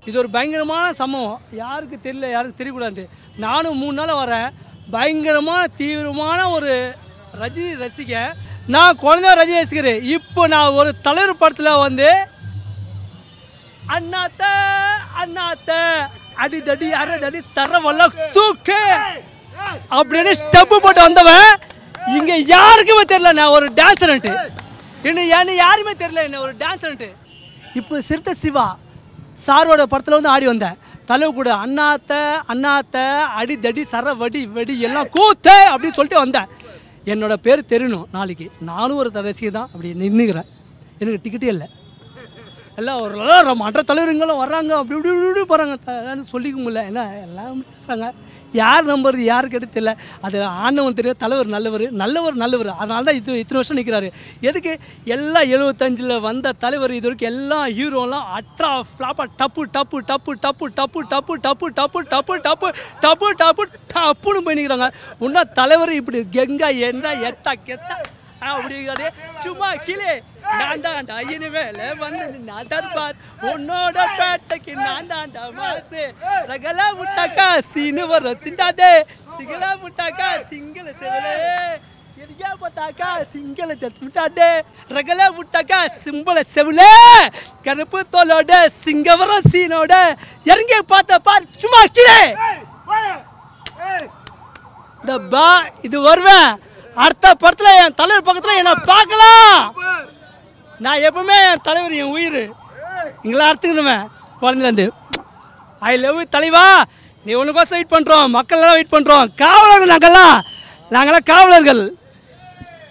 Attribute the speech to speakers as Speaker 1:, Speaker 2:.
Speaker 1: இது ஒரு பயங்கரமான சம்பவம் யாருக்கு தெரியல யாருக்கு தெரியக்கூடாது நானும் மூணு நாள் வரேன் பயங்கரமான தீவிரமான ஒரு ரஜினி ரசிகன் நான் குழந்தைய ரஜினி ரசிகர் இப்போ நான் ஒரு தலைவர் படத்தில் வந்து அண்ணாத்த அண்ணாத்த அடிதடி அரைதடி சரவல்ல தூக்கு அப்படின்னு ஸ்டெப்பு போட்டு வந்தவன் இங்க யாருக்குமே தெரியல நான் ஒரு டான்ஸர்ன்ட்டு இன்னும் என்ன யாருமே தெரியல என்ன ஒரு டான்ஸர்ன்ட்டு இப்போ சிறுத்தை சிவா சாரோட படத்தில் வந்து ஆடி வந்தேன் தலைவு கூட அண்ணாத்த அண்ணாத்த அடி தடி சர வடி வெடி எல்லாம் கூத்து அப்படின்னு சொல்லிட்டு வந்தேன் என்னோட பேர் தெரியணும் நாளைக்கு நானும் ஒரு ரசிகை தான் அப்படி நின்றுக்கிறேன் எனக்கு டிக்கெட்டே இல்லை எல்லாம் ஒரு எல்லாம் மற்ற தலைவருங்களும் வர்றாங்க அப்படி இப்படி இப்படி இப்படி போகிறாங்க சொல்லிக்க முடியல என்ன எல்லாம் வர்றாங்க யார் நம்புறது யார் கேட்டு தெரியல அது ஆண்டவன் தெரியும் தலைவர் நல்லவர் நல்லவர் நல்லவர் அதனால தான் இது இத்தனை வருஷம் நிற்கிறாரு எதுக்கு எல்லாம் எழுபத்தஞ்சில் வந்த தலைவர் இது வரைக்கும் எல்லா ஹீரோலாம் அட்ரா ஃப்ளாப்பாக டப்பு டப்பு டப்பு டப்பு டப்பு டப்பு டப்பு டப்பு டப்பு டப்பு டப்பு டப்பு டப்புன்னு போய் நிற்கிறாங்க இன்னும் தலைவர் இப்படி கெங்கா என்ன எத்தா கெத்தா அப்படிங்கிறது சும்மா கீழே நான் தாண்டா இனிமேல வந்து நான் தர்பார் உன்னோட பேட்டைக்கு நான் தாண்டா மாசு ரகலா முட்டாக்கா சீனு வரும் சிந்தாதே சிகலா முட்டாக்கா சிங்கள செவலே எரியா பார்த்தாக்கா சிங்கள முட்டாதே ரகலா முட்டாக்கா சிம்பள செவலே கருப்பு தோலோட சிங்கவரம் சீனோட இறங்கி பார்த்த பார் சும்மா கீழே இந்த பா இது வருவேன் அடுத்த படத்தில் என் தலைவர் பக்கத்தில் என்னை பார்க்கலாம் நான் எப்பவுமே என் தலைவர் என் உயிர் இங்கெல்லாம் அறுத்துக்கணுமே குழந்தைலேருந்து ஐ லவ் தலைவா நீ ஒன்றுக்கோசம் வெயிட் பண்ணுறோம் மக்கள் எல்லாம் வெயிட் பண்ணுறோம் காவலர்கள் நாங்கள்லாம் நாங்களாம் காவலர்கள்